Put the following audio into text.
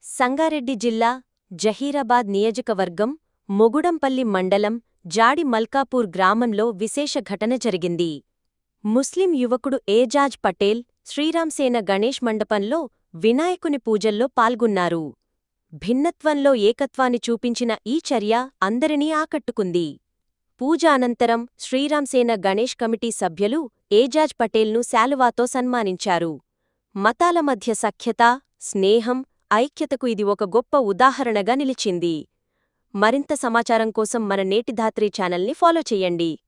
సంగారెడ్డి జిల్లా జహీరాబాద్ నియోజకవర్గం మొగుడంపల్లి మండలం జాడి మల్కాపూర్ గ్రామంలో విశేష ఘటన జరిగింది ముస్లిం యువకుడు ఏజాజ్ పటేల్ శ్రీరాంసేన గణేష్ మండపంలో వినాయకుని పూజల్లో పాల్గొన్నారు భిన్నత్వంలో ఏకత్వాన్ని చూపించిన ఈ చర్య అందరినీ ఆకట్టుకుంది పూజ అనంతరం శ్రీరాంసేన గణేష్ కమిటీ సభ్యులు ఏజాజ్ పటేల్ను శాలువాతో సన్మానించారు మతాల మధ్య సఖ్యత స్నేహం ఐక్యతకు ఇది ఒక గొప్ప ఉదాహరణగా నిలిచింది మరింత సమాచారం కోసం మన నేటిధాత్రి ఛానల్ని ఫాలో చెయ్యండి